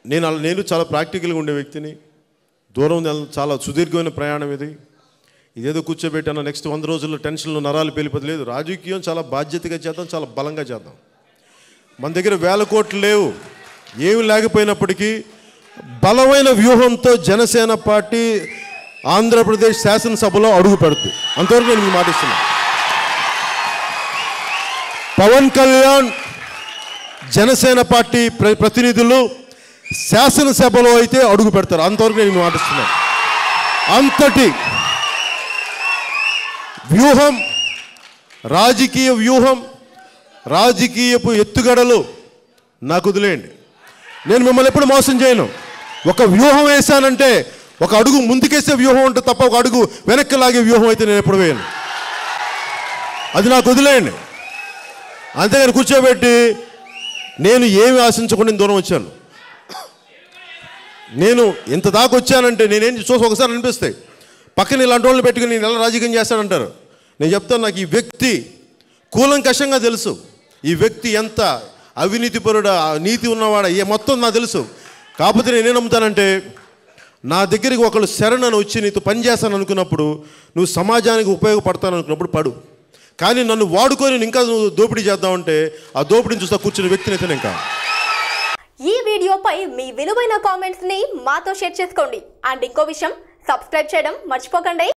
నేను అలా నేను చాలా ప్రాక్టికల్గా ఉండే వ్యక్తిని దూరం వెళ్- చాలా సుదీర్ఘమైన ప్రయాణం ఇది ఇదేదో కూర్చోబెట్టాను నెక్స్ట్ వంద రోజుల్లో టెన్షన్లు నరాలు పేలిపోతే లేదు రాజకీయం చాలా బాధ్యతగా చేద్దాం చాలా బలంగా చేద్దాం మన దగ్గర వేల కోట్లు లేవు ఏమి లేకపోయినప్పటికీ బలమైన వ్యూహంతో జనసేన పార్టీ ఆంధ్రప్రదేశ్ శాసనసభలో అడుగు పెడుతుంది అంతవరకు నేను మీకు మాటిస్తున్నాను పవన్ కళ్యాణ్ జనసేన పార్టీ ప్ర ప్రతినిధులు శాసనసభలో అయితే అడుగు పెడతారు అంతవరకు నేను మీకు మాటిస్తున్నాను అంతటి వ్యూహం రాజకీయ వ్యూహం రాజకీయపు ఎత్తుగడలు నాకు వదిలేయండి నేను మిమ్మల్ని ఎప్పుడు మోసం చేయను ఒక వ్యూహం వేశానంటే ఒక అడుగు ముందుకేసే వ్యూహం ఉంటుంది తప్ప ఒక అడుగు వెనక్కి లాగే వ్యూహం అయితే నేను ఎప్పుడు వేయను అది నాకు వదిలేయండి అంతేగాని కూర్చోబెట్టి నేను ఏమి ఆశించకుండా నేను దూరం వచ్చాను నేను ఇంత దాకా వచ్చానంటే నేనేం చూసి ఒకసారి అనిపిస్తాయి పక్కన ఇలాంటి వాళ్ళని పెట్టుకుని నేను ఎలా రాజకీయం చేస్తానంటారు నేను చెప్తాను నాకు ఈ వ్యక్తి కూలంకషంగా తెలుసు ఈ వ్యక్తి ఎంత అవినీతిపరుడా నీతి ఉన్నవాడా ఏ మొత్తం నాకు తెలుసు కాకపోతే నేనేం నమ్ముతానంటే నా దగ్గరికి ఒకళ్ళు శరణను వచ్చి నీతో పని చేస్తాను అనుకున్నప్పుడు నువ్వు సమాజానికి ఉపయోగపడతాను అనుకున్నప్పుడు పడు కానీ నన్ను వాడుకొని నేను ఇంకా నువ్వు దోపిడీ చేద్దామంటే ఆ దోపిడీని చూస్తా కూర్చున్న వ్యక్తిని అయితే నేను కాదు ఈ వీడియోపై మీ విలువైన కామెంట్స్ ని మాతో షేర్ చేసుకోండి అండ్ ఇంకో విషయం సబ్స్క్రైబ్ చేయడం మర్చిపోకండి